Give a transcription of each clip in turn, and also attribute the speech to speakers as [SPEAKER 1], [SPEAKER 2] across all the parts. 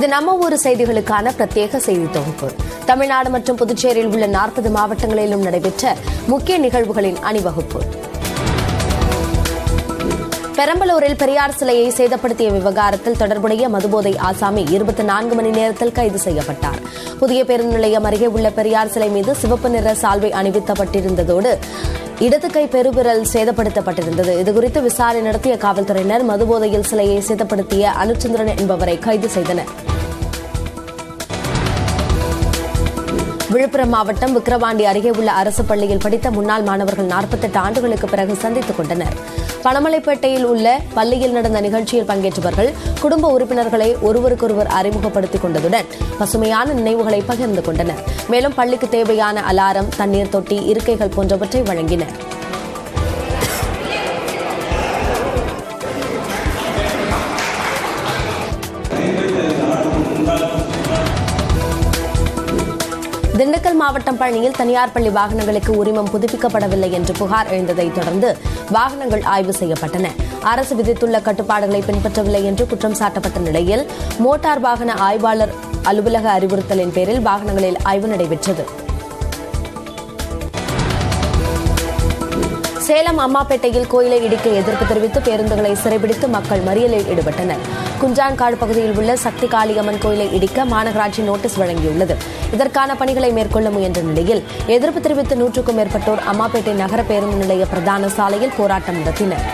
[SPEAKER 1] இது நம்ம ஊர் செய்திகளுக்கான பிரத்யேக செய்தி தொகுப்பு தமிழ்நாடு மற்றும் புதுச்சேரியில் உள்ள நாற்பது மாவட்டங்களிலும் நடைபெற்ற முக்கிய நிகழ்வுகளின் அணிவகுப்பு பெரம்பலூரில் பெரியார் சிலையை சேதப்படுத்திய விவகாரத்தில் தொடர்புடைய மதுபோதை ஆசாமி இருபத்தி நான்கு மணி நேரத்தில் கைது செய்யப்பட்டார் புதிய பேருந்து நிலையம் அருகே உள்ள பெரியார் சிலை மீது சிவப்பு நிற சால்வை அணிவிக்கப்பட்டிருந்ததோடு இடது கை பெருவிரல் சேதப்படுத்தப்பட்டிருந்தது இதுகுறித்து விசாரணை நடத்திய காவல்துறையினர் மதுபோதையில் சிலையை சேதப்படுத்திய அனுச்சந்திரன் என்பவரை கைது செய்தனர் விழுப்புரம் மாவட்டம் விக்கிரவாண்டி அருகே உள்ள அரசு பள்ளியில் படித்த முன்னாள் மாணவர்கள் நாற்பத்தெட்டு ஆண்டுகளுக்கு பிறகு சந்தித்துக் கொண்டனர் பணமலைப்பேட்டையில் உள்ள பள்ளியில் நடந்த நிகழ்ச்சியில் பங்கேற்றவர்கள் குடும்ப உறுப்பினர்களை ஒருவருக்கொருவர் அறிமுகப்படுத்திக் கொண்டதுடன் பசுமையான நினைவுகளை பகிர்ந்து கொண்டனர் மேலும் பள்ளிக்கு தேவையான அலாரம் தண்ணீர் தொட்டி இருக்கைகள் போன்றவற்றை வழங்கினர் திண்டுக்கல் மாவட்டம் பழனியில் தனியார் பள்ளி வாகனங்களுக்கு உரிமம் புதுப்பிக்கப்படவில்லை என்று புகார் எழுந்ததைத் தொடர்ந்து வாகனங்கள் ஆய்வு செய்யப்பட்டன அரசு விதித்துள்ள கட்டுப்பாடுகளை பின்பற்றவில்லை என்று குற்றம் சாட்டப்பட்ட நிலையில் மோட்டார் வாகன ஆய்வாளர் அலுவலக அறிவுறுத்தலின் பேரில் வாகனங்களில் ஆய்வு நடைபெற்றது சேலம் அம்மாப்பேட்டையில் கோயிலை இடிக்க எதிர்ப்பு தெரிவித்து பேருந்துகளை சிறைபிடித்து மக்கள் மறியலில் ஈடுபட்டனர் குஞ்சான்காடு பகுதியில் உள்ள சக்தி காளியம்மன் கோயிலை இடிக்க மாநகராட்சி நோட்டீஸ் வழங்கியுள்ளது இதற்கான பணிகளை மேற்கொள்ள முயன்ற நிலையில் எதிர்ப்பு தெரிவித்து நூற்றுக்கும் மேற்பட்டோர் அம்மாப்பேட்டை நகர பேருந்து நிலைய பிரதான சாலையில் போராட்டம் நடத்தினர்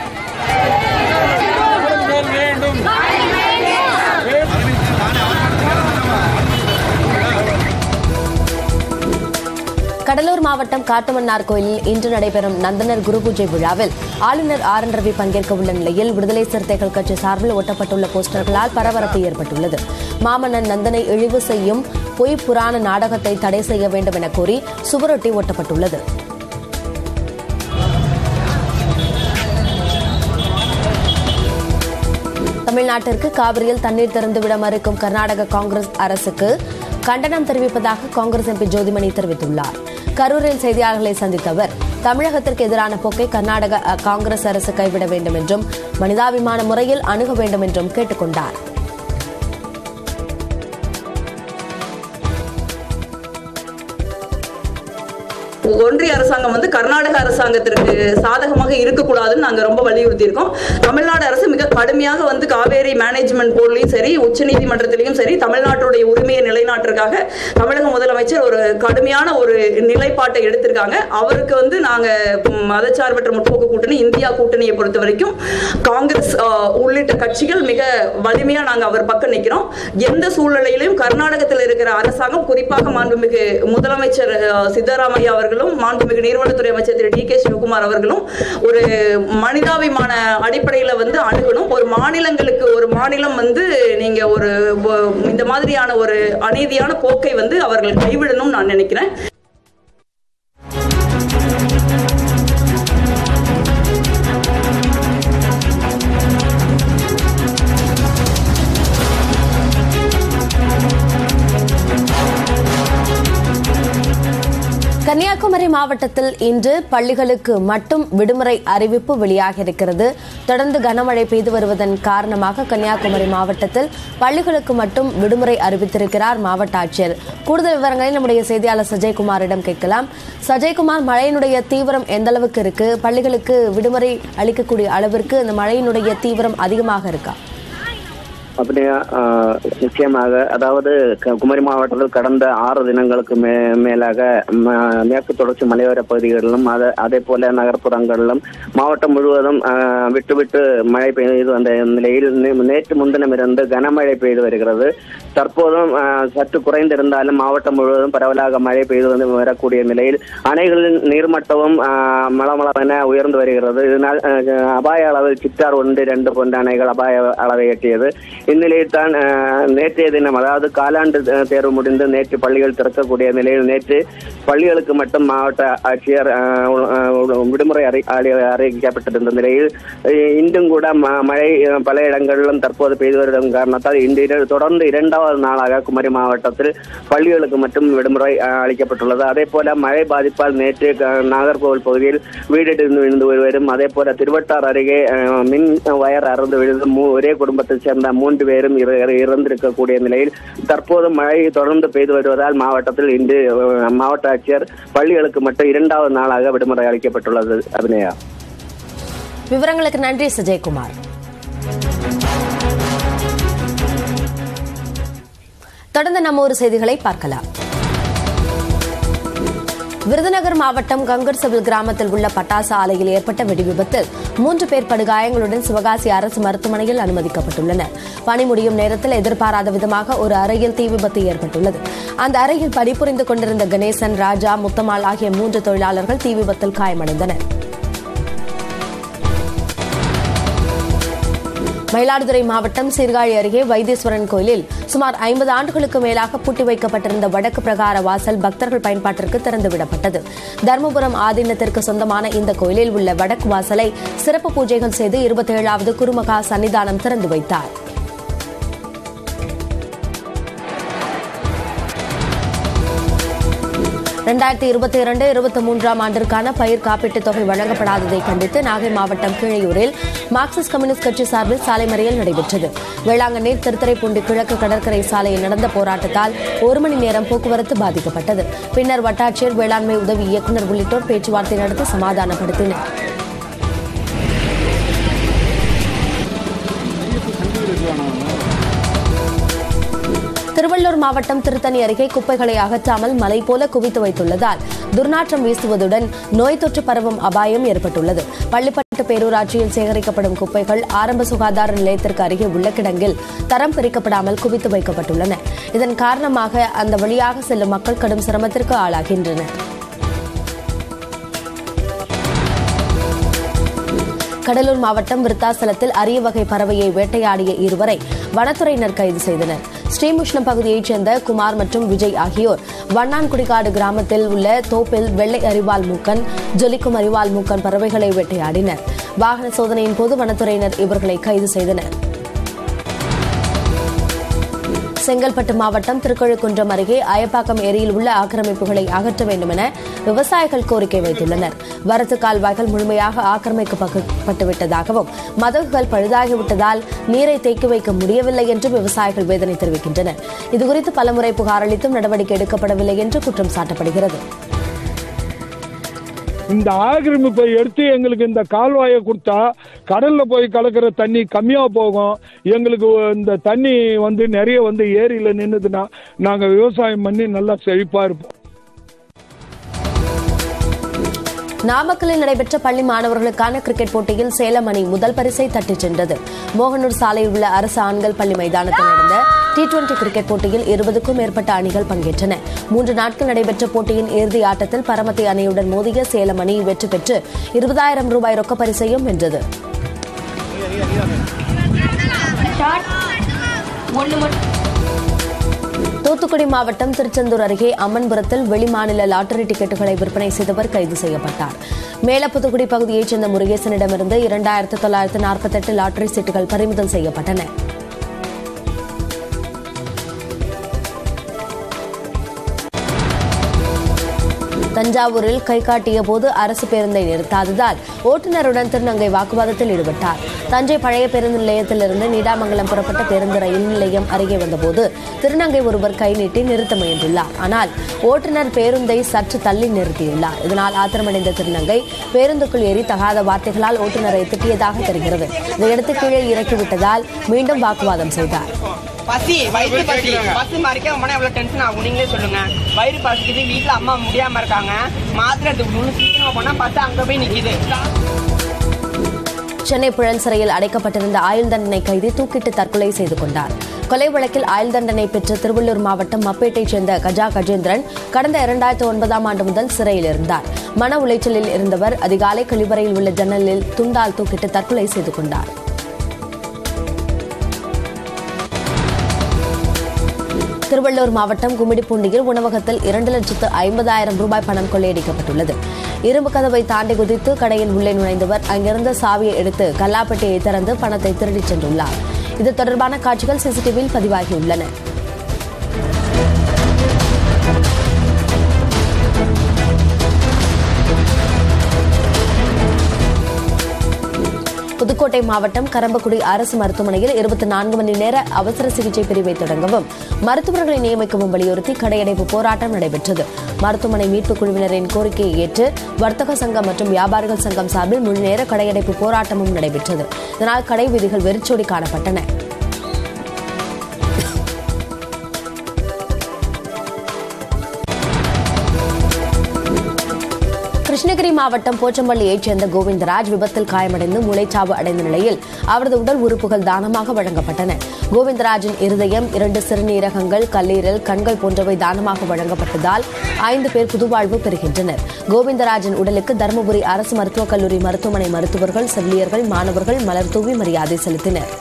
[SPEAKER 1] கடலூர் மாவட்டம் காட்டுமன்னார் கோயிலில் இன்று நடைபெறும் நந்தனர் குரு பூஜை விழாவில் ஆளுநர் ஆர் என் ரவி பங்கேற்க உள்ள நிலையில் விடுதலை சிறுத்தைகள் கட்சி சார்பில் ஒட்டப்பட்டுள்ள போஸ்டர்களால் பரபரப்பு ஏற்பட்டுள்ளது மாமன்னன் நந்தனை இழிவு செய்யும் பொய் புராண நாடகத்தை தடை செய்ய வேண்டும் என கோரி சுவரொட்டி ஒட்டப்பட்டுள்ளது தமிழ்நாட்டிற்கு காவிரியில் தண்ணீர் திறந்துவிட மறுக்கும் கர்நாடக காங்கிரஸ் அரசுக்கு கண்டனம் தெரிவிப்பதாக காங்கிரஸ் எம்பி ஜோதிமணி தெரிவித்துள்ளார் கரூரில் செய்தியாளர்களை சந்தித்த அவர் தமிழகத்திற்கு எதிரான போக்கை கர்நாடக அ, காங்கிரஸ் அரசு கைவிட வேண்டும் என்றும் மனிதாபிமான முறையில் அணுக வேண்டும் என்றும் கேட்டுக் கொண்டார்
[SPEAKER 2] ஒன்றிய அரசாங்கம் வந்து கர்நாடக அரசாங்கத்திற்கு சாதகமாக இருக்கக்கூடாதுன்னு நாங்க ரொம்ப வலியுறுத்தி இருக்கோம் தமிழ்நாடு அரசு மிக கடுமையாக வந்து காவேரி மேனேஜ்மெண்ட் போர்ட்லயும் சரி உச்சநீதிமன்றத்திலையும் சரி தமிழ்நாட்டுடைய உரிமையை நிலைநாட்டுறதுக்காக தமிழக முதலமைச்சர் ஒரு கடுமையான ஒரு நிலைப்பாட்டை எடுத்திருக்காங்க அவருக்கு வந்து நாங்க ம், மதச்சார்பற்ற முற்போக்கு கூட்டணி இந்தியா கூட்டணியை பொறுத்த வரைக்கும் காங்கிரஸ் ஆ, உள்ளிட்ட கட்சிகள் மிக வலிமையா நாங்க அவர் பக்கம் நிக்கிறோம் எந்த சூழ்நிலையிலும் கர்நாடகத்தில் இருக்கிற அரசாங்கம் குறிப்பாக மாண்புமிகு முதலமைச்சர் ஆ, சித்தராமையா அவர்களும் மாண்புமிகு நீர்வளத்துறை அமைச்சர் திரு டி கே சிவகுமார் அவர்களும் ஒரு மனிதாபிமான அடிப்படையில வந்து அணுகணும் ஒரு மாநிலங்களுக்கு ஒரு மாநிலம் வந்து நீங்க ஒரு ஒ- இந்த மாதிரியான ஒரு அநீதியான போக்கை வந்து அவர்கள் கைவிடணும் நான் நினைக்கிறேன்
[SPEAKER 1] கன்னியாகுமரி மாவட்டத்தில் இன்று பள்ளிகளுக்கு மட்டும் விடுமுறை அறிவிப்பு வெளியாகியிருக்கிறது தொடர்ந்து கனமழை பெய்து வருவதன் காரணமாக கன்னியாகுமரி மாவட்டத்தில் பள்ளிகளுக்கு மட்டும் விடுமுறை அறிவித்திருக்கிறார் மாவட்ட ஆட்சியர் கூடுதல் விவரங்களை நம்முடைய செய்தியாளர் சஜயகுமாரிடம் கேட்கலாம் சஜயகுமார் மழையினுடைய தீவிரம் எந்த அளவுக்கு இருக்கு பள்ளிகளுக்கு விடுமுறை அளிக்கக்கூடிய அளவிற்கு இந்த மழையினுடைய தீவிரம் அதிகமாக இருக்கா
[SPEAKER 3] அப்படியா ஆஹ், நிச்சயமாக அதாவது க- குமரி மாவட்டத்தில் கடந்த ஆறு தினங்களுக்கு மே மேலாக ம- மேற்கு தொடர்ச்சி மலையோர பகுதிகளிலும் அத அதே போல நகர்ப்புறங்களிலும் மாவட்டம் முழுவதும் ஆஹ், விட்டு விட்டு மழை பெய்து வந்த நிலையில் நே- நேற்று முன்தினம் இருந்து கனமழை பெய்து வருகிறது தற்போதும் ஆஹ், சற்று குறைந்திருந்தாலும் மாவட்டம் முழுவதும் பரவலாக மழை பெய்து வந்து வரக்கூடிய நிலையில் அணைகளின் நீர்மட்டமும் ஆஹ், மளமளவென உயர்ந்து வருகிறது இதனால் ஆஹ், அபாய அளவில் சித்தார் ஒன்று இரண்டு போன்ற அணைகள் அபாய அளவை எட்டியது இந்நிலையில் தான் ஆஹ், நேற்றைய தினம் அதாவது காலாண்டு அஹ், தேர்வு முடிந்து நேற்று பள்ளிகள் திறக்கக்கூடிய நிலையில் நேற்று பள்ளிகளுக்கு மட்டும் மாவட்ட ஆட்சியர் ஆஹ், உ- ஆஹ், விடுமுறை அறி அறி- அறிவிக்கப்பட்டிருந்த நிலையில் அஹ், இன்றும் கூட ம- மழை அஹ், பல இடங்களிலும் தற்போது பெய்து வருவதன் காரணத்தால் இன்று இர- தொடர்ந்து இரண்டாவது நாளாக குமரி மாவட்டத்தில் பள்ளிகளுக்கு மட்டும் விடுமுறை அஹ், அளிக்கப்பட்டுள்ளது அதே போல மழை பாதிப்பால் நேற்று க- நாகர்கோவில் பகுதியில் வீடிருந்து விழுந்து வருவரும் அதே போல திருவட்டார் அருகே அஹ், மின் வயர் அறுந்து விழுந்து மூ- ஒரே குடும்பத்தைச் சேர்ந்த மூன்று மூன்று பேரும் இற- இற- இறந்திருக்கக்கூடிய நிலையில் தற்போது மழை தொடர்ந்து பெய்து வருவதால் மாவட்டத்தில் இன்று அஹ், மாவட்ட ஆட்சியர் பள்ளிகளுக்கு மட்டும் இரண்டாவது நாளாக விடுமுறை அளிக்கப்பட்டுள்ளது அபிநயா
[SPEAKER 1] விவரங்களுக்கு நன்றி சஜயகுமார் தொடர்ந்து நம்ம ஒரு செய்திகளை பார்க்கலாம் விருதுநகர் மாவட்டம் கங்கர்சவில் கிராமத்தில் உள்ள பட்டாசு ஆலையில் ஏற்பட்ட வெடி விபத்தில் மூன்று பேர் படுகாயங்களுடன் சிவகாசி அரசு மருத்துவமனையில் அனுமதிக்கப்பட்டுள்ளனர் பணி முடியும் நேரத்தில் எதிர்பாராத விதமாக ஒரு அறையில் தீ விபத்து ஏற்பட்டுள்ளது அந்த அறையில் பணிபுரிந்து கொண்டிருந்த கணேசன் ராஜா முத்தம்மாள் ஆகிய மூன்று தொழிலாளர்கள் தீ விபத்தில் காயமடைந்தனர் மயிலாடுதுறை மாவட்டம் சீர்காழி அருகே வைத்தீஸ்வரன் கோயிலில் சுமார் ஐம்பது ஆண்டுகளுக்கு மேலாக பூட்டி வைக்கப்பட்டிருந்த வடக்கு பிரகார வாசல் பக்தர்கள் பயன்பாட்டிற்கு திறந்துவிடப்பட்டது தர்மபுரம் ஆதீனத்திற்கு சொந்தமான இந்த கோயிலில் உள்ள வடக்கு வாசலை சிறப்பு பூஜைகள் செய்து இருபத்தேழாவது குருமகா சன்னிதானம் திறந்து வைத்தார் ரெண்டாயிரத்தி இருபத்தி இரண்டு இருபத்தி மூன்றாம் ஆண்டிற்கான பயிர் காப்பீட்டுத் தொகை வழங்கப்படாததை கண்டித்து நாகை மாவட்டம் கீழையூரில் மார்க்சிஸ்ட் கம்யூனிஸ்ட் கட்சி சார்பில் சாலை மறியல் நடைபெற்றது வேளாங்கண்ணி திருத்துறைப்பூண்டி கிழக்கு கடற்கரை சாலையில் நடந்த போராட்டத்தால் ஒரு மணி நேரம் போக்குவரத்து பாதிக்கப்பட்டது பின்னர் வட்டாட்சியர் வேளாண்மை உதவி இயக்குநர் உள்ளிட்டோர் பேச்சுவார்த்தை நடத்தி சமாதானப்படுத்தினர் திருவள்ளூர் மாவட்டம் திருத்தணி அருகே குப்பைகளை அகற்றாமல் மலை போல குவித்து வைத்துள்ளதால் துர்நாற்றம் வீசுவதுடன் நோய் தொற்று பரவும் அபாயம் ஏற்பட்டுள்ளது பள்ளிப்பட்டு பேரூராட்சியில் சேகரிக்கப்படும் குப்பைகள் ஆரம்ப சுகாதார நிலையத்திற்கு அருகே உள்ள கிடங்கில் தரம் பிரிக்கப்படாமல் குவித்து வைக்கப்பட்டுள்ளன இதன் காரணமாக அந்த வழியாக செல்லும் மக்கள் கடும் சிரமத்திற்கு ஆளாகின்றனர் கடலூர் மாவட்டம் விருத்தாசலத்தில் அரிய வகை பறவையை வேட்டையாடிய இருவரை வனத்துறையினர் கைது செய்தனர் ஸ்ரீமுஷ்ணம் பகுதியைச் சேர்ந்த குமார் மற்றும் விஜய் ஆகியோர் வண்ணான்குடிக்காடு கிராமத்தில் உள்ள தோப்பில் வெள்ளை அரிவாள் மூக்கன் ஜொலிக்கும் அரிவாள் மூக்கன் பறவைகளை வேட்டையாடினர் வாகன சோதனையின் போது வனத்துறையினர் இவர்களை கைது செய்தனர் செங்கல்பட்டு மாவட்டம் திருக்கழுக்குன்றம் அருகே அயப்பாக்கம் ஏரியில் உள்ள ஆக்கிரமிப்புகளை அகற்ற வேண்டும் என விவசாயிகள் கோரிக்கை வைத்துள்ளனர் வரத்து கால்வாய்கள் முழுமையாக ஆக்கிரமிக்கப்பட்டுவிட்டதாகவும் மதகுகள் பழுதாகிவிட்டதால் நீரை தேக்கி வைக்க முடியவில்லை என்று விவசாயிகள் வேதனை தெரிவிக்கின்றனர் இதுகுறித்து பலமுறை புகார் அளித்தும் நடவடிக்கை எடுக்கப்படவில்லை என்று குற்றம் சாட்டப்படுகிறது
[SPEAKER 4] இந்த ஆக்கிரமிப்பை எடுத்து எங்களுக்கு இந்த கால்வாயை கொடுத்தா கடல்ல போய் கலக்கிற தண்ணி கம்மியா போகும் எங்களுக்கு இந்த தண்ணி வந்து நிறைய வந்து ஏரியில நின்றுதுன்னா நாங்க விவசாயம் பண்ணி நல்லா செழிப்பா இருப்போம்
[SPEAKER 1] நாமக்கல்லில் நடைபெற்ற பள்ளி மாணவர்களுக்கான கிரிக்கெட் போட்டியில் சேலம் அணி முதல் பரிசை தட்டிச் சென்றது மோகனூர் சாலையில் உள்ள அரசு ஆண்கள் பள்ளி மைதானத்தில் நடந்த டி டுவெண்டி கிரிக்கெட் போட்டியில் இருபதுக்கும் மேற்பட்ட அணிகள் பங்கேற்றன மூன்று நாட்கள் நடைபெற்ற போட்டியின் இறுதி ஆட்டத்தில் பரமத்தி அணியுடன் மோதிய சேலம் அணி வெற்றி பெற்று இருபதாயிரம் ரூபாய் ரொக்க பரிசையும் வென்றது தூத்துக்குடி மாவட்டம் திருச்செந்தூர் அருகே அம்மன்புரத்தில் வெளிமாநில லாட்டரி டிக்கெட்டுகளை விற்பனை செய்தவர் கைது செய்யப்பட்டார் மேலப்புதுக்குடி பகுதியைச் சேர்ந்த முருகேசனிடமிருந்து இரண்டாயிரத்து தொள்ளாயிரத்து நாற்பத்தெட்டு லாட்டரி சீட்டுகள் பறிமுதல் செய்யப்பட்டன தஞ்சாவூரில் கை காட்டிய போது அரசு பேருந்தை நிறுத்தாததால் ஓட்டுநருடன் திருநங்கை வாக்குவாதத்தில் ஈடுபட்டார் தஞ்சை பழைய பேருந்து நிலையத்திலிருந்து நீடாமங்கலம் புறப்பட்ட பேருந்து ரயில் நிலையம் அருகே வந்தபோது திருநங்கை ஒருவர் கை நீட்டி நிறுத்த முயன்றுள்ளார் ஆனால் ஓட்டுநர் பேருந்தை சற்று தள்ளி நிறுத்தியுள்ளார் இதனால் ஆத்திரமடைந்த திருநங்கை பேருந்துக்குள் ஏறி தகாத வார்த்தைகளால் ஓட்டுநரை திட்டியதாக தெரிகிறது இதையடுத்து கீழே இறக்கிவிட்டதால் மீண்டும் வாக்குவாதம் செய்தார்
[SPEAKER 5] பசி வயிறு பசி பஸ் மறைக்க உடனே எவ்வளவு டென்ஷன் ஆகும் நீங்களே சொல்லுங்க வயிறு பசிக்குது வீட்டுல அம்மா முடியாம இருக்காங்க மாத்திரை எடுத்து முழு சீக்கிரமா போனா பஸ் அங்க போய் நிக்குது
[SPEAKER 1] சென்னை புழல் சிறையில் அடைக்கப்பட்டிருந்த ஆயுள் தண்டனை கைதி தூக்கிட்டு தற்கொலை செய்து கொண்டார் கொலை வழக்கில் ஆயுள் தண்டனை பெற்ற திருவள்ளூர் மாவட்டம் மப்பேட்டைச் சேர்ந்த கஜா கஜேந்திரன் கடந்த இரண்டாயிரத்து ஒன்பதாம் ஆண்டு முதல் சிறையில் இருந்தார் மன உளைச்சலில் இருந்தவர் அதிகாலை கழிவறையில் உள்ள ஜன்னலில் துண்டால் தூக்கிட்டு தற்கொலை செய்து கொண்டார் திருவள்ளூர் மாவட்டம் கும்மிடிப்பூண்டியில் உணவகத்தில் இரண்டு லட்சத்து ஐம்பதாயிரம் ரூபாய் பணம் கொள்ளையடிக்கப்பட்டுள்ளது இரும்பு கதவை தாண்டி குதித்து கடையின் உள்ளே நுழைந்தவர் அங்கிருந்த சாவியை எடுத்து கல்லாப்பட்டியை திறந்து பணத்தை திருடிச் சென்றுள்ளார் இது தொடர்பான காட்சிகள் சிசிடிவியில் பதிவாகியுள்ளன புதுக்கோட்டை மாவட்டம் கரம்பக்குடி அரசு மருத்துவமனையில் இருபத்தி நான்கு மணி நேர அவசர சிகிச்சை பிரிவை தொடங்கவும் மருத்துவர்களை நியமிக்கவும் வலியுறுத்தி கடையடைப்பு போராட்டம் நடைபெற்றது மருத்துவமனை மீட்புக் குழுவினரின் கோரிக்கையை ஏற்று வர்த்தக சங்கம் மற்றும் வியாபாரிகள் சங்கம் சார்பில் முழுநேர கடையடைப்பு போராட்டமும் நடைபெற்றது இதனால் கடை வீதிகள் வெறிச்சோடி காணப்பட்டன கிருஷ்ணகிரி மாவட்டம் போச்சம்பள்ளியைச் சேர்ந்த கோவிந்தராஜ் விபத்தில் காயமடைந்து மூளைச்சாவு அடைந்த நிலையில் அவரது உடல் உறுப்புகள் தானமாக வழங்கப்பட்டன கோவிந்தராஜின் இருதயம் இரண்டு சிறுநீரகங்கள் கல்லீரல் கண்கள் போன்றவை தானமாக வழங்கப்பட்டதால் ஐந்து பேர் புதுவாழ்வு பெறுகின்றனர் கோவிந்தராஜின் உடலுக்கு தருமபுரி அரசு மருத்துவக் கல்லூரி மருத்துவமனை மருத்துவர்கள் செவிலியர்கள் மாணவர்கள் மலர் தூவி மரியாதை செலுத்தினர்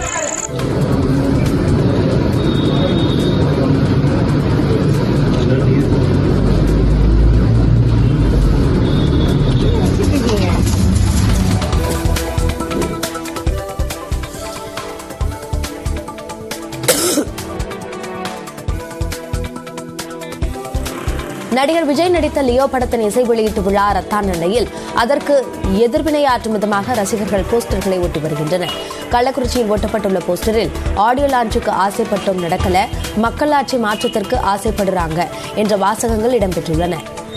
[SPEAKER 1] நடிகர் விஜய் நடித்த லியோ படத்தின் இசை வெளியீட்டு விழா ரத்தான நிலையில் அதற்கு எதிர்வினையாற்றும் விதமாக ரசிகர்கள் போஸ்டர்களை ஒட்டி வருகின்றனர் கள்ளக்குறிச்சியில் ஒட்டப்பட்டுள்ள போஸ்டரில் ஆடியோ லான்ச்சுக்கு ஆசைப்பட்டோம் நடக்கல மக்களாட்சி மாற்றத்திற்கு ஆசைப்படுறாங்க என்ற வாசகங்கள் இடம்பெற்றுள்ளன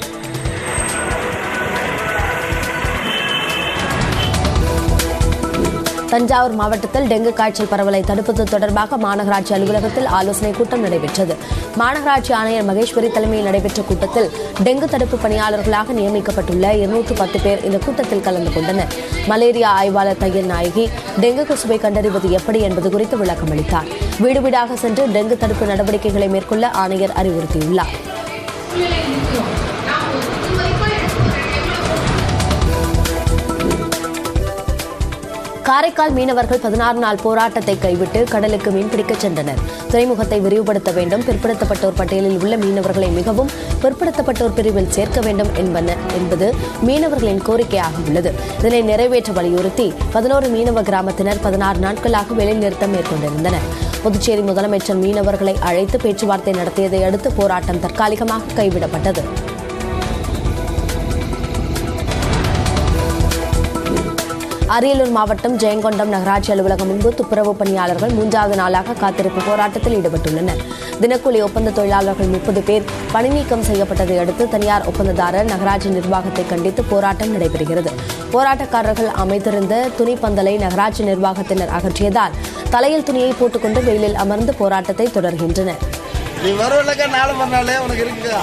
[SPEAKER 1] தஞ்சாவூர் மாவட்டத்தில் டெங்கு காய்ச்சல் பரவலை தடுப்பது தொடர்பாக மாநகராட்சி அலுவலகத்தில் ஆலோசனை கூட்டம் நடைபெற்றது மாநகராட்சி ஆணையர் மகேஸ்வரி தலைமையில் நடைபெற்ற கூட்டத்தில் டெங்கு தடுப்பு பணியாளர்களாக நியமிக்கப்பட்டுள்ள இருநூற்று பத்து பேர் இந்த கூட்டத்தில் கலந்து கொண்டனர் மலேரியா ஆய்வாளர் தையல் நாயகி டெங்கு கொசுவை கண்டறிவது எப்படி என்பது குறித்து விளக்கம் அளித்தார் வீடு வீடாக சென்று டெங்கு தடுப்பு நடவடிக்கைகளை மேற்கொள்ள ஆணையர் அறிவுறுத்தியுள்ளார் காரைக்கால் மீனவர்கள் பதினாறு நாள் போராட்டத்தை கைவிட்டு கடலுக்கு மீன்பிடிக்கச் சென்றனர் துறைமுகத்தை விரிவுபடுத்த வேண்டும் பிற்படுத்தப்பட்டோர் பட்டியலில் உள்ள மீனவர்களை மிகவும் பிற்படுத்தப்பட்டோர் பிரிவில் சேர்க்க வேண்டும் என்பன என்பது மீனவர்களின் கோரிக்கையாக உள்ளது இதனை நிறைவேற்ற வலியுறுத்தி பதினோரு மீனவ கிராமத்தினர் பதினாறு நாட்களாக வேலைநிறுத்தம் மேற்கொண்டிருந்தனர் புதுச்சேரி முதலமைச்சர் மீனவர்களை அழைத்து பேச்சுவார்த்தை நடத்தியதை அடுத்து போராட்டம் தற்காலிகமாக கைவிடப்பட்டது அரியலூர் மாவட்டம் ஜெயங்கொண்டம் நகராட்சி அலுவலகம் முன்பு துப்புரவு பணியாளர்கள் மூன்றாவது நாளாக காத்திருப்பு போராட்டத்தில் ஈடுபட்டுள்ளனர் தினக்கூலி ஒப்பந்த தொழிலாளர்கள் முப்பது பேர் பணி நீக்கம் செய்யப்பட்டதை அடுத்து தனியார் ஒப்பந்ததாரர் நகராட்சி நிர்வாகத்தை கண்டித்து போராட்டம் நடைபெறுகிறது போராட்டக்காரர்கள் அமைத்திருந்த துணி பந்தலை நகராட்சி நிர்வாகத்தினர் அகற்றியதால் தலையில் துணியை போட்டுக்கொண்டு வெயிலில் அமர்ந்து போராட்டத்தை தொடர்கின்றனர்
[SPEAKER 6] நீ வருவலக்க நாலு மறுநாளே உனக்கு இருக்குதா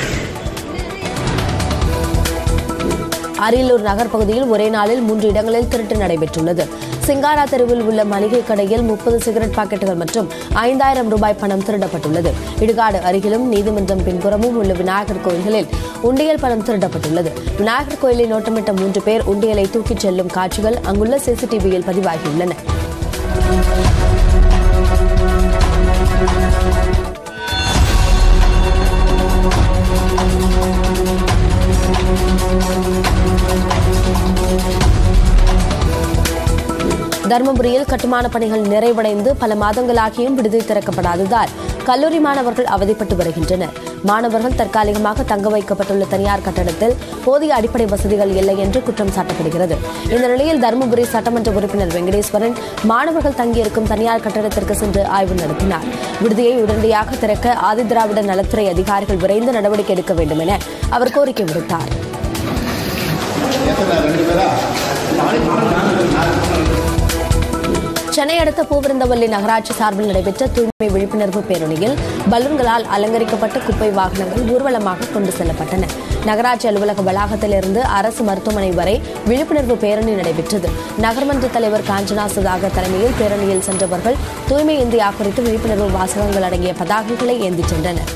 [SPEAKER 1] அரியலூர் நகர் பகுதியில் ஒரே நாளில் மூன்று இடங்களில் திருட்டு நடைபெற்றுள்ளது சிங்காரா தெருவில் உள்ள மளிகை கடையில் முப்பது சிகரெட் பாக்கெட்டுகள் மற்றும் ஐந்தாயிரம் ரூபாய் பணம் திருடப்பட்டுள்ளது இடுகாடு அருகிலும் நீதிமன்றம் பின்புறமும் உள்ள விநாயகர் கோயில்களில் உண்டியல் பணம் திருடப்பட்டுள்ளது விநாயகர் கோயிலை நோட்டமிட்ட மூன்று பேர் உண்டியலை தூக்கிச் செல்லும் காட்சிகள் அங்குள்ள சிசிடிவியில் பதிவாகியுள்ளன தருமபுரியில் கட்டுமான பணிகள் நிறைவடைந்து பல மாதங்களாகியும் விடுதி திறக்கப்படாததால் கல்லூரி மாணவர்கள் அவதிப்பட்டு வருகின்றனர் மாணவர்கள் தற்காலிகமாக தங்க வைக்கப்பட்டுள்ள தனியார் கட்டடத்தில் போதிய அடிப்படை வசதிகள் இல்லை என்று குற்றம் சாட்டப்படுகிறது இந்த நிலையில் தருமபுரி சட்டமன்ற உறுப்பினர் வெங்கடேஸ்வரன் மாணவர்கள் தங்கியிருக்கும் தனியார் கட்டடத்திற்கு சென்று ஆய்வு நடத்தினார் விடுதியை உடனடியாக திறக்க ஆதிதிராவிட நலத்துறை அதிகாரிகள் விரைந்து நடவடிக்கை எடுக்க வேண்டும் என அவர் கோரிக்கை விடுத்தார் சென்னை அடுத்த பூவிருந்தவல்லி நகராட்சி சார்பில் நடைபெற்ற தூய்மை விழிப்புணர்வு பேரணியில் பலூன்களால் அலங்கரிக்கப்பட்ட குப்பை வாகனங்கள் ஊர்வலமாக கொண்டு செல்லப்பட்டன நகராட்சி அலுவலக வளாகத்திலிருந்து அரசு மருத்துவமனை வரை விழிப்புணர்வு பேரணி நடைபெற்றது நகர்மன்ற தலைவர் காஞ்சனா சுதாகர் தலைமையில் பேரணியில் சென்றவர்கள் தூய்மை இந்தியா குறித்து விழிப்புணர்வு வாசகங்கள் அடங்கிய பதாகைகளை ஏந்திச் சென்றனர்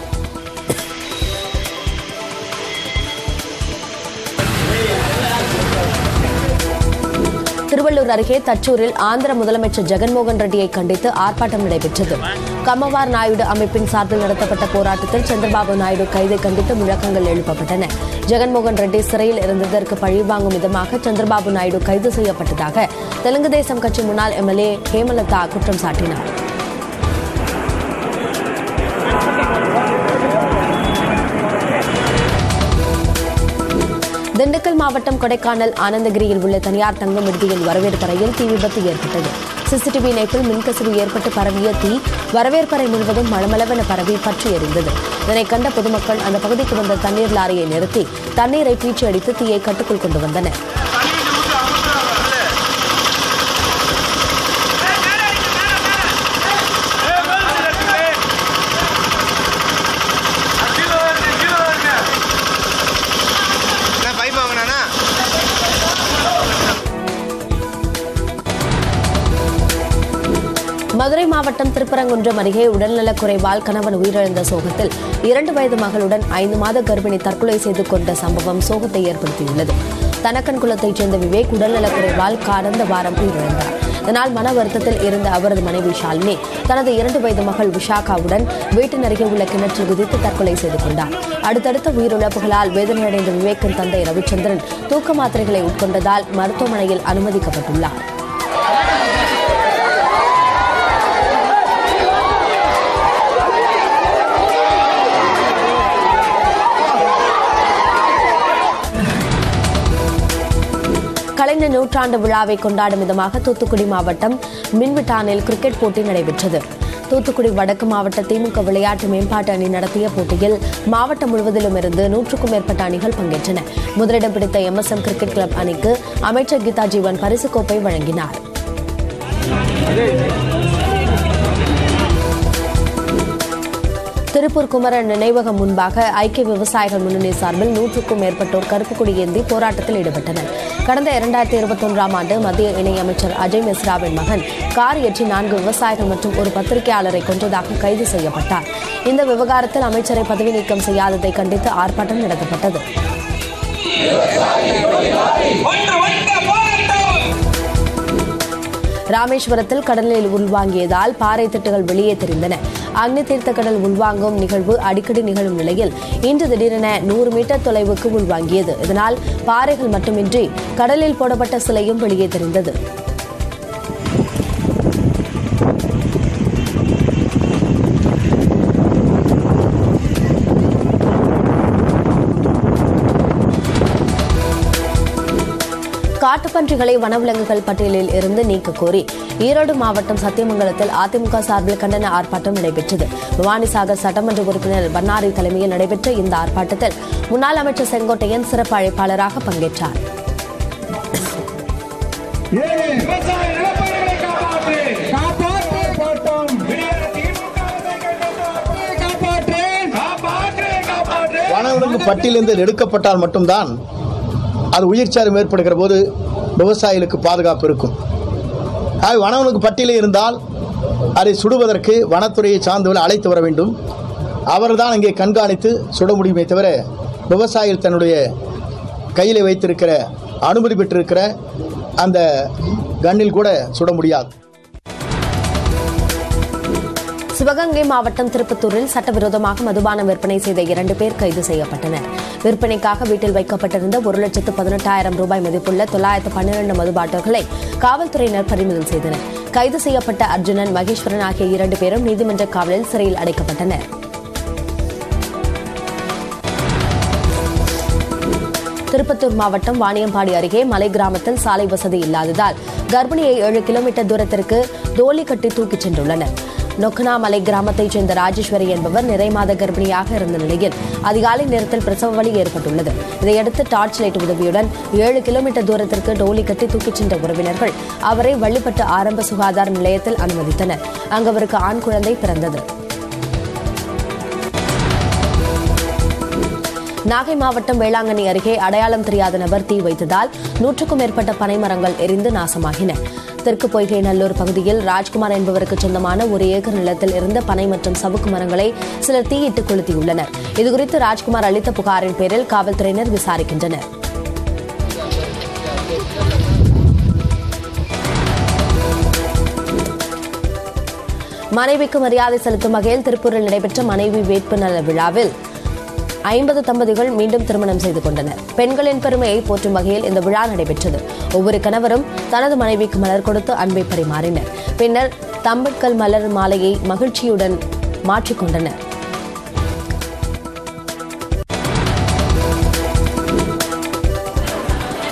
[SPEAKER 1] திருவள்ளூர் அருகே தச்சூரில் ஆந்திர முதலமைச்சர் ஜெகன்மோகன் ரெட்டியை கண்டித்து ஆர்ப்பாட்டம் நடைபெற்றது கம்மவார் நாயுடு அமைப்பின் சார்பில் நடத்தப்பட்ட போராட்டத்தில் சந்திரபாபு நாயுடு கைதை கண்டித்து முழக்கங்கள் எழுப்பப்பட்டன ஜெகன்மோகன் ரெட்டி சிறையில் இருந்ததற்கு பழிவாங்கும் விதமாக சந்திரபாபு நாயுடு கைது செய்யப்பட்டதாக தெலுங்கு தேசம் கட்சி முன்னாள் எம்எல்ஏ ஹேமலதா குற்றம் சாட்டினார் திண்டுக்கல் திண்டுக்கல் மாவட்டம் கொடைக்கானல் ஆனந்தகிரியில் உள்ள தனியார் தங்கும் விடுதியில் வரவேற்பறையில் தீ விபத்து ஏற்பட்டது சிசிடிவி இணைப்பில் மின்கசிவு ஏற்பட்டு பரவிய தீ வரவேற்பறை முழுவதும் மளமளவென பரவி பற்றி எரிந்தது இதனை கண்ட பொதுமக்கள் அந்த பகுதிக்கு வந்த தண்ணீர் லாரியை நிறுத்தி தண்ணீரை பீச்சி அடித்து தீயை கட்டுக்குள் கொண்டு வந்தனர்
[SPEAKER 6] நான் பைப் வாங்கினானா
[SPEAKER 1] மதுரை மாவட்டம் திருப்பரங்குன்றம் அருகே உடல்நலக் குறைவால் கணவன் உயிரிழந்த சோகத்தில் இரண்டு வயது மகளுடன் ஐந்து மாத கர்ப்பிணி தற்கொலை செய்து கொண்ட சம்பவம் சோகத்தை ஏற்படுத்தியுள்ளது தனக்கன் குலத்தைச் சேர்ந்த விவேக் உடல்நலக் குறைவால் கடந்த வாரம் உயிரிழந்தார் இதனால் மன வருத்தத்தில் இருந்த அவரது மனைவி ஷாலினி தனது இரண்டு வயது மகள் விஷாகாவுடன் வீட்டின் அருகே உள்ள கிணற்றில் குதித்து தற்கொலை செய்து கொண்டார் அடுத்தடுத்த உயிரிழப்புகளால் வேதனையடைந்த விவேக்கின் தந்தை ரவிச்சந்திரன் தூக்க மாத்திரைகளை உட்கொண்டதால் மருத்துவமனையில் அனுமதிக்கப்பட்டுள்ளார் கலைஞர் நூற்றாண்டு விழாவை கொண்டாடும் விதமாக தூத்துக்குடி மாவட்டம் மின்விட்டானில் கிரிக்கெட் போட்டி நடைபெற்றது தூத்துக்குடி வடக்கு மாவட்ட திமுக விளையாட்டு மேம்பாட்டு அணி நடத்திய போட்டியில் மாவட்டம் முழுவதிலும் இருந்து நூற்றுக்கும் மேற்பட்ட அணிகள் பங்கேற்றன முதலிடம் பிடித்த எம்எஸ்எம் கிரிக்கெட் கிளப் அணிக்கு அமைச்சர் கீதா ஜீவன் பரிசுக் கோப்பை வழங்கினார் திருப்பூர் குமரன் நினைவகம் முன்பாக ஐக்கிய விவசாயிகள் முன்னணி சார்பில் நூற்றுக்கும் மேற்பட்டோர் கருப்பு கொடி ஏந்தி போராட்டத்தில் ஈடுபட்டனர் கடந்த இரண்டாயிரத்தி இருபத்தொன்றாம் ஆண்டு மத்திய இணையமைச்சர் அஜய் மிஸ்ராவின் மகன் கார் ஏற்றி நான்கு விவசாயிகள் மற்றும் ஒரு பத்திரிகையாளரை கொன்றதாக கைது செய்யப்பட்டார் இந்த விவகாரத்தில் அமைச்சரை பதவி நீக்கம் செய்யாததை கண்டித்து ஆர்ப்பாட்டம் நடத்தப்பட்டது ராமேஸ்வரத்தில் கடலில் உள்வாங்கியதால் பாறை திட்டுகள் வெளியே தெரிந்தன அக்னி தீர்த்த கடல் உள்வாங்கும் நிகழ்வு அடிக்கடி நிகழும் நிலையில் இன்று திடீரென நூறு மீட்டர் தொலைவுக்கு உள்வாங்கியது இதனால் பாறைகள் மட்டுமின்றி கடலில் போடப்பட்ட சிலையும் வெளியே தெரிந்தது காட்டுப்பன்றிகளை வனவிலங்குகள் பட்டியலில் இருந்து நீக்க கோரி ஈரோடு மாவட்டம் சத்தியமங்கலத்தில் அதிமுக சார்பில் கண்டன ஆர்ப்பாட்டம் நடைபெற்றது பவானிசாகர் சட்டமன்ற உறுப்பினர் பன்னாரி தலைமையில் நடைபெற்ற இந்த ஆர்ப்பாட்டத்தில் முன்னாள் அமைச்சர் செங்கோட்டையன் சிறப்பு அழைப்பாளராக பங்கேற்றார்
[SPEAKER 7] விவசாய நிலப்பரங்களை காப்பாற்று காப்பாற்று போட்டோம் காப்பாற்று காப்பாற்று காப்பாற்று
[SPEAKER 8] வனவிலங்கு பட்டியலிருந்து எடுக்கப்பட்டால் மட்டும்தான் அது உயிர் சேதம் ஏற்படுகிற போது விவசாயிகளுக்கு பாதுகாப்பு இருக்கும் ஆக வனவிலங்கு பட்டியலில் இருந்தால் அதை சுடுவதற்கு வனத்துறையை சார்ந்தவர்கள் அழைத்து வர வேண்டும் அவர்தான் இங்கே கண்காணித்து சுட முடியுமே தவிர விவசாயிகள் தன்னுடைய கையில் வைத்திருக்கிற அனுமதி பெற்றிருக்கிற அந்த கண்ணில் கூட சுட முடியாது
[SPEAKER 1] சிவகங்கை மாவட்டம் திருப்பத்தூரில் சட்டவிரோதமாக மதுபானம் விற்பனை செய்த இரண்டு பேர் கைது செய்யப்பட்டனர் விற்பனைக்காக வீட்டில் வைக்கப்பட்டிருந்த ஒரு லட்சத்து பதினெட்டாயிரம் ரூபாய் மதிப்புள்ள தொள்ளாயிரத்து பன்னிரண்டு மது பாட்டில்களை காவல்துறையினர் பறிமுதல் செய்தனர் கைது செய்யப்பட்ட அர்ஜுனன் மகேஸ்வரன் ஆகிய இரண்டு பேரும் நீதிமன்ற காவலில் சிறையில் அடைக்கப்பட்டனர் திருப்பத்தூர் மாவட்டம் வாணியம்பாடி அருகே மலை கிராமத்தில் சாலை வசதி இல்லாததால் கர்ப்பிணியை ஏழு கிலோமீட்டர் தூரத்திற்கு டோலி கட்டி தூக்கிச் சென்றுள்ளனர் நொக்கனாமலை கிராமத்தைச் சேர்ந்த ராஜேஸ்வரி என்பவர் நிறைமாத கர்ப்பிணியாக இருந்த நிலையில் அதிகாலை நேரத்தில் பிரசவ வலி ஏற்பட்டுள்ளது இதையடுத்து டார்ச் லைட் உதவியுடன் ஏழு கிலோமீட்டர் தூரத்திற்கு டோலி கட்டி தூக்கிச் சென்ற உறவினர்கள் அவரை வள்ளிப்பட்டு ஆரம்ப சுகாதார நிலையத்தில் அனுமதித்தனர் அங்கு அவருக்கு ஆண் குழந்தை பிறந்தது நாகை மாவட்டம் வேளாங்கண்ணி அருகே அடையாளம் தெரியாத நபர் தீ வைத்ததால் நூற்றுக்கும் மேற்பட்ட பனைமரங்கள் எரிந்து நாசமாகின தெற்கு பொய்கை நல்லூர் பகுதியில் ராஜ்குமார் என்பவருக்கு சொந்தமான ஒரு ஏக்கர் நிலத்தில் இருந்த பனை மற்றும் சவுக்கு மரங்களை சிலர் தீயிட்டு கொளுத்தியுள்ளனர் இதுகுறித்து ராஜ்குமார் அளித்த புகாரின் பேரில் காவல்துறையினர் விசாரிக்கின்றனர் மனைவிக்கு மரியாதை செலுத்தும் வகையில் திருப்பூரில் நடைபெற்ற மனைவி வேட்பு நல விழாவில் ஐம்பது தம்பதிகள் மீண்டும் திருமணம் செய்து கொண்டனர் பெண்களின் பெருமையை போற்றும் வகையில் இந்த விழா நடைபெற்றது ஒவ்வொரு கணவரும் தனது மனைவிக்கு மலர் கொடுத்து அன்பை பரிமாறினர் பின்னர் தம்பட்கள் மலர் மாலையை மகிழ்ச்சியுடன் மாற்றிக்கொண்டனர்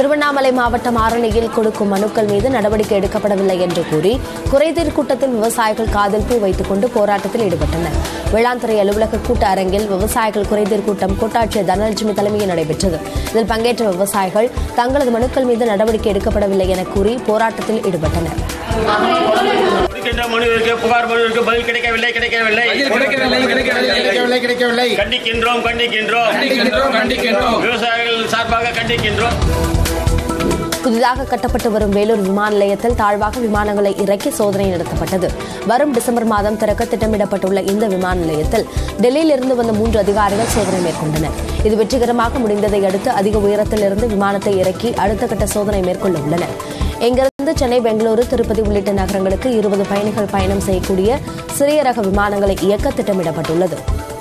[SPEAKER 1] திருவண்ணாமலை மாவட்டம் ஆரணியில் கொடுக்கும் மனுக்கள் மீது நடவடிக்கை எடுக்கப்படவில்லை என்று கூறி குறைதீர் கூட்டத்தில் விவசாயிகள் காதில் பூ வைத்துக் கொண்டு போராட்டத்தில் ஈடுபட்டனர் வேளாண்துறை அலுவலக கூட்ட அரங்கில் விவசாயிகள் குறைதீர் கூட்டம் கோட்டாட்சியர் தனலட்சுமி தலைமையில் நடைபெற்றது இதில் பங்கேற்ற விவசாயிகள் தங்களது மனுக்கள் மீது நடவடிக்கை எடுக்கப்படவில்லை என கூறி போராட்டத்தில் ஈடுபட்டனர்
[SPEAKER 9] கொடுக்கின்ற மனுவிற்கு புகார் மனுவிற்கு பதில் கிடைக்கவில்லை கிடைக்கவில்லை
[SPEAKER 7] கிடைக்கவில்லை கிடைக்கவில்லை
[SPEAKER 9] கண்டிக்கின்றோம் கண்டிக்கின்றோம்
[SPEAKER 7] கண்டிக்கின்றோம் கண்டிக்கின்றோம்
[SPEAKER 9] விவசாயிகள் சார்பாக கண்டிக்கின்றோம்
[SPEAKER 1] புதிதாக கட்டப்பட்டு வரும் வேலூர் விமான நிலையத்தில் தாழ்வாக விமானங்களை இறக்கி சோதனை நடத்தப்பட்டது வரும் டிசம்பர் மாதம் திறக்க திட்டமிடப்பட்டுள்ள இந்த விமான நிலையத்தில் டெல்லியில் இருந்து வந்த மூன்று அதிகாரிகள் சோதனை மேற்கொண்டனர் இது வெற்றிகரமாக முடிந்ததை அடுத்து அதிக உயரத்தில் இருந்து விமானத்தை இறக்கி அடுத்த கட்ட சோதனை மேற்கொள்ள உள்ளனர் இங்கிருந்து சென்னை பெங்களூரு திருப்பதி உள்ளிட்ட நகரங்களுக்கு இருபது பயணிகள் பயணம் செய்யக்கூடிய சிறிய ரக விமானங்களை இயக்க திட்டமிடப்பட்டுள்ளது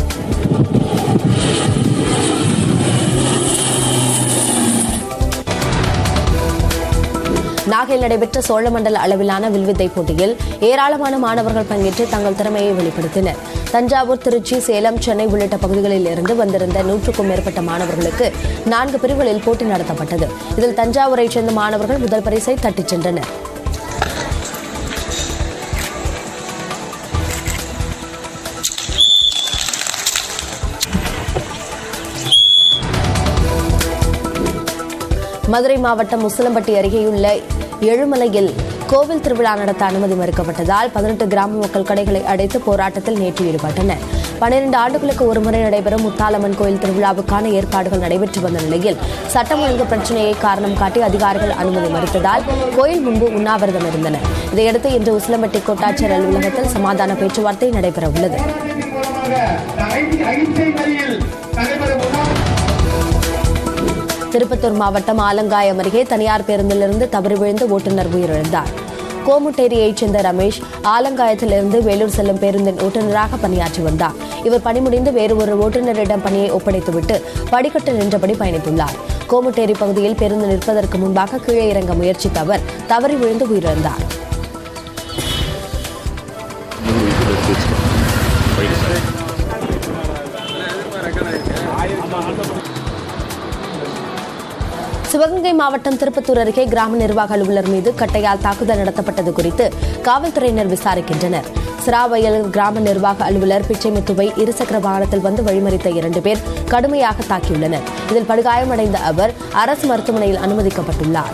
[SPEAKER 1] நாகையில் நடைபெற்ற சோழமண்டல அளவிலான வில்வித்தை போட்டியில் ஏராளமான மாணவர்கள் பங்கேற்று தங்கள் திறமையை வெளிப்படுத்தினர் தஞ்சாவூர் திருச்சி சேலம் சென்னை உள்ளிட்ட பகுதிகளில் இருந்து வந்திருந்த நூற்றுக்கும் மேற்பட்ட மாணவர்களுக்கு நான்கு பிரிவுகளில் போட்டி நடத்தப்பட்டது இதில் தஞ்சாவூரைச் சேர்ந்த மாணவர்கள் முதல் பரிசை தட்டிச் சென்றனர் மதுரை மாவட்டம் முசலம்பட்டி அருகேயுள்ள எழுமலையில் கோவில் திருவிழா நடத்த அனுமதி மறுக்கப்பட்டதால் பதினெட்டு கிராம மக்கள் கடைகளை அடைத்து போராட்டத்தில் நேற்று ஈடுபட்டனர் பன்னிரண்டு ஆண்டுகளுக்கு ஒருமுறை நடைபெறும் முத்தாலம்மன் கோயில் திருவிழாவுக்கான ஏற்பாடுகள் நடைபெற்று வந்த நிலையில் சட்டம் ஒழுங்கு பிரச்சினையை காரணம் காட்டி அதிகாரிகள் அனுமதி மறுத்ததால் கோயில் முன்பு உண்ணாவிரதம் இருந்தனர் இதையடுத்து இன்று உசிலம்பட்டி கோட்டாட்சியர் அலுவலகத்தில் சமாதான பேச்சுவார்த்தை நடைபெறவுள்ளது
[SPEAKER 7] அகிம்சை வழியில் நடைபெறும்
[SPEAKER 1] திருப்பத்தூர் மாவட்டம் ஆலங்காயம் அருகே தனியார் பேருந்திலிருந்து தவறி விழுந்து ஓட்டுநர் உயிரிழந்தார் கோமுட்டேரியைச் சேர்ந்த ரமேஷ் ஆலங்காயத்திலிருந்து வேலூர் செல்லும் பேருந்தின் ஓட்டுநராக பணியாற்றி வந்தார் இவர் பணி முடிந்து வேறு ஒரு ஓட்டுநரிடம் பணியை ஒப்படைத்துவிட்டு படிக்கட்டு நின்றபடி பயணித்துள்ளார் கோமுட்டேரி பகுதியில் பேருந்து நிற்பதற்கு முன்பாக கீழே இறங்க முயற்சித்த அவர் தவறி விழுந்து உயிரிழந்தார் சிவகங்கை மாவட்டம் திருப்பத்தூர் அருகே கிராம நிர்வாக அலுவலர் மீது கட்டையால் தாக்குதல் நடத்தப்பட்டது குறித்து காவல்துறையினர் விசாரிக்கின்றனர் சிராவயல் கிராம நிர்வாக அலுவலர் பிச்சைமுத்துவை இருசக்கர வாகனத்தில் வந்து வழிமறித்த இரண்டு பேர் கடுமையாக தாக்கியுள்ளனர் இதில் படுகாயமடைந்த அவர் அரசு மருத்துவமனையில் அனுமதிக்கப்பட்டுள்ளார்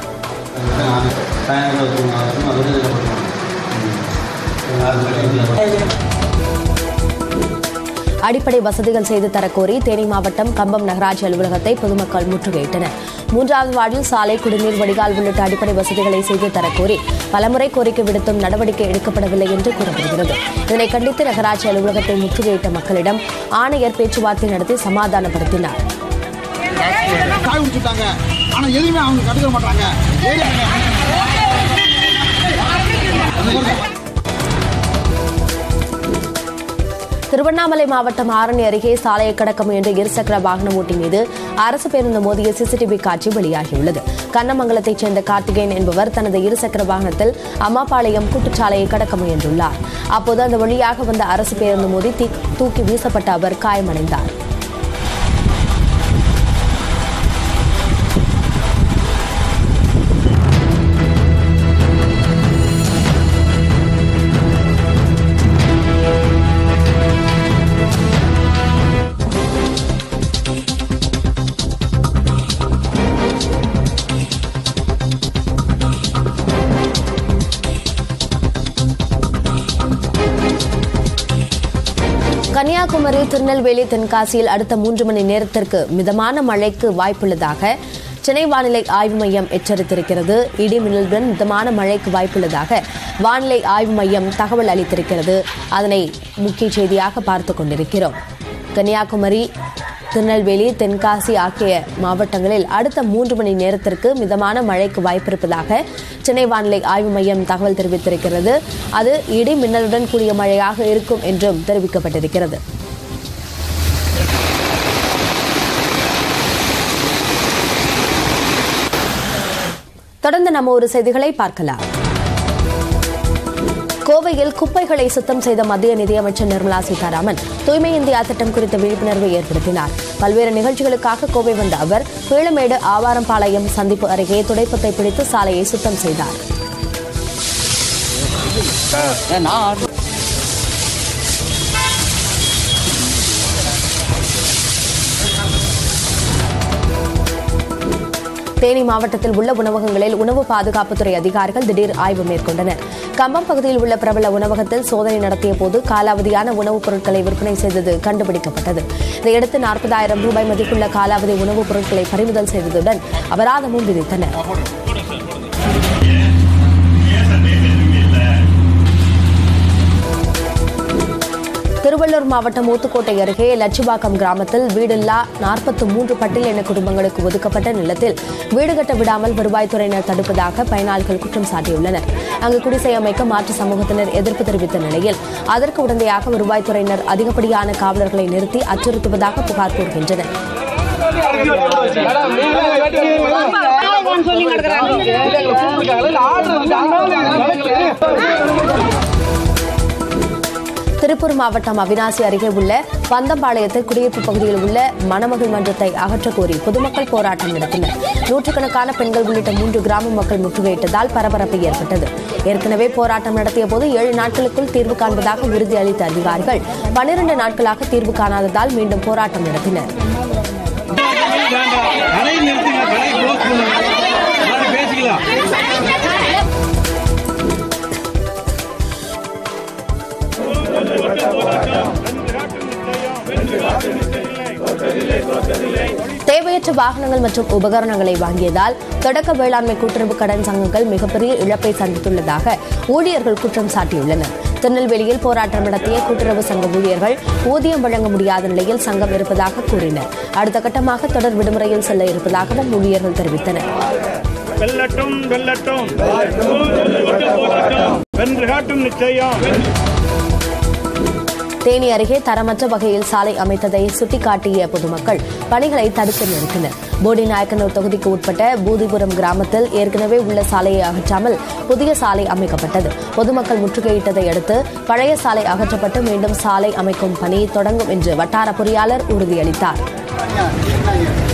[SPEAKER 1] அடிப்படை வசதிகள் செய்து தரக்கோரி தேனி மாவட்டம் கம்பம் நகராட்சி அலுவலகத்தை பொதுமக்கள் முற்றுகையிட்டனர் மூன்றாவது வார்டில் சாலை குடிநீர் வடிகால் உள்ளிட்ட அடிப்படை வசதிகளை செய்து தரக்கோரி பலமுறை கோரிக்கை விடுத்தும் நடவடிக்கை எடுக்கப்படவில்லை என்று கூறப்படுகிறது இதனை கண்டித்து நகராட்சி அலுவலகத்தை முற்றுகையிட்ட மக்களிடம் ஆணையர் பேச்சுவார்த்தை நடத்தி சமாதானப்படுத்தினார்
[SPEAKER 7] காய் விட்டுட்டாங்க ஆனா எதுவுமே அவங்க கண்டுக்க மாட்டாங்க
[SPEAKER 1] திருவண்ணாமலை மாவட்டம் ஆரணி அருகே சாலையை கடக்க முயன்ற இருசக்கர வாகன ஓட்டி மீது அரசு பேருந்து மோதிய சிசிடிவி காட்சி வெளியாகியுள்ளது கண்ணமங்கலத்தைச் சேர்ந்த கார்த்திகேயன் என்பவர் தனது இருசக்கர வாகனத்தில் அம்மாபாளையம் கூட்டுச்சாலையை கடக்க முயன்றுள்ளார் அப்போது அந்த வழியாக வந்த அரசு பேருந்து மோதி தீ- தூக்கி வீசப்பட்ட அவர் காயமடைந்தார் கன்னியாகுமரி திருநெல்வேலி தென்காசியில் அடுத்த மூன்று மணி நேரத்திற்கு மிதமான மழைக்கு வாய்ப்புள்ளதாக சென்னை வானிலை ஆய்வு மையம் எச்சரித்திருக்கிறது இடி மின்னலுடன் மிதமான மழைக்கு வாய்ப்புள்ளதாக வானிலை ஆய்வு மையம் தகவல் அளித்திருக்கிறது அதனை முக்கிய செய்தியாக பார்த்து கொண்டிருக்கிறோம் கன்னியாகுமரி திருநெல்வேலி தென்காசி ஆகிய மாவட்டங்களில் அடுத்த மூன்று மணி நேரத்திற்கு மிதமான மழைக்கு வாய்ப்பிருப்பதாக சென்னை வானிலை ஆய்வு மையம் தகவல் தெரிவித்திருக்கிறது அது இடி மின்னலுடன் கூடிய மழையாக இருக்கும் என்றும் தெரிவிக்கப்பட்டிருக்கிறது தொடர்ந்து நம்ம ஒரு செய்திகளை பார்க்கலாம் கோவையில் குப்பைகளை சுத்தம் செய்த மத்திய நிதியமைச்சர் நிர்மலா சீதாராமன் தூய்மை இந்தியா திட்டம் குறித்த விழிப்புணர்வை ஏற்படுத்தினார் பல்வேறு நிகழ்ச்சிகளுக்காக கோவை வந்த அவர் பீளமேடு ஆவாரம்பாளையம் சந்திப்பு அருகே துடைப்பத்தை பிடித்து சாலையை சுத்தம் செய்தார் தேனி மாவட்டத்தில் உள்ள உணவகங்களில் உணவு பாதுகாப்புத்துறை அதிகாரிகள் திடீர் ஆய்வு மேற்கொண்டனர் கம்பம் பகுதியில் உள்ள பிரபல உணவகத்தில் சோதனை நடத்திய போது காலாவதியான உணவுப் பொருட்களை விற்பனை செய்தது கண்டுபிடிக்கப்பட்டது இதையடுத்து நாற்பதாயிரம் ரூபாய் மதிப்புள்ள காலாவதி உணவுப் பொருட்களை பறிமுதல் செய்ததுடன் அபராதமும் விதித்தனர் திருவள்ளூர் மாவட்டம் ஊத்துக்கோட்டை அருகே லட்சுபாக்கம் கிராமத்தில் வீடில்லா நாற்பத்தி மூன்று பட்டியலின குடும்பங்களுக்கு ஒதுக்கப்பட்ட நிலத்தில் வீடு கட்ட விடாமல் வருவாய்த்துறையினர் தடுப்பதாக பயனாளிகள் குற்றம் சாட்டியுள்ளனர் அங்கு குடிசை அமைக்க மாற்று சமூகத்தினர் எதிர்ப்பு தெரிவித்த நிலையில் அதற்கு உடந்தையாக வருவாய்த்துறையினர் அதிகப்படியான காவலர்களை நிறுத்தி அச்சுறுத்துவதாக புகார் கூறுகின்றனர் திருப்பூர் மாவட்டம் அவினாசி அருகே உள்ள பந்தம்பாளையத்தில் குடியிருப்பு பகுதியில் உள்ள மணமகள் மன்றத்தை அகற்றக் கோரி பொதுமக்கள் போராட்டம் நடத்தினர் நூற்றுக்கணக்கான பெண்கள் உள்ளிட்ட மூன்று கிராம மக்கள் முற்றுகையிட்டதால் பரபரப்பு ஏற்பட்டது ஏற்கனவே போராட்டம் நடத்திய போது ஏழு நாட்களுக்குள் தீர்வு காண்பதாக உறுதி அளித்த அதிகாரிகள் பனிரண்டு நாட்களாக தீர்வு காணாததால் மீண்டும் போராட்டம் நடத்தினர் தேவையற்ற வாகனங்கள் மற்றும் உபகரணங்களை வாங்கியதால் தொடக்க வேளாண்மை கூட்டுறவு கடன் சங்கங்கள் மிகப்பெரிய இழப்பை சந்தித்துள்ளதாக ஊழியர்கள் குற்றம் சாட்டியுள்ளனர் திருநெல்வேலியில் போராட்டம் நடத்திய கூட்டுறவு சங்க ஊழியர்கள் ஊதியம் வழங்க முடியாத நிலையில் சங்கம் இருப்பதாக கூறினர் அடுத்த கட்டமாக தொடர் விடுமுறையில் செல்ல இருப்பதாகவும் ஊழியர்கள் தெரிவித்தனர்
[SPEAKER 10] வெல்லட்டும் வெல்லட்டும் வென்று காட்டும் நிச்சயம்
[SPEAKER 1] தேனி அருகே தரமற்ற வகையில் சாலை அமைத்ததை சுட்டிக்காட்டிய பொதுமக்கள் பணிகளை தடுத்து நிறுத்தினர் போடி நாயக்கனூர் தொகுதிக்கு உட்பட்ட பூதிபுரம் கிராமத்தில் ஏற்கனவே உள்ள சாலையை அகற்றாமல் புதிய சாலை அமைக்கப்பட்டது பொதுமக்கள் முற்றுகையிட்டதை அடுத்து பழைய சாலை அகற்றப்பட்டு மீண்டும் சாலை அமைக்கும் பணி தொடங்கும் என்று வட்டார பொறியாளர் உறுதியளித்தார்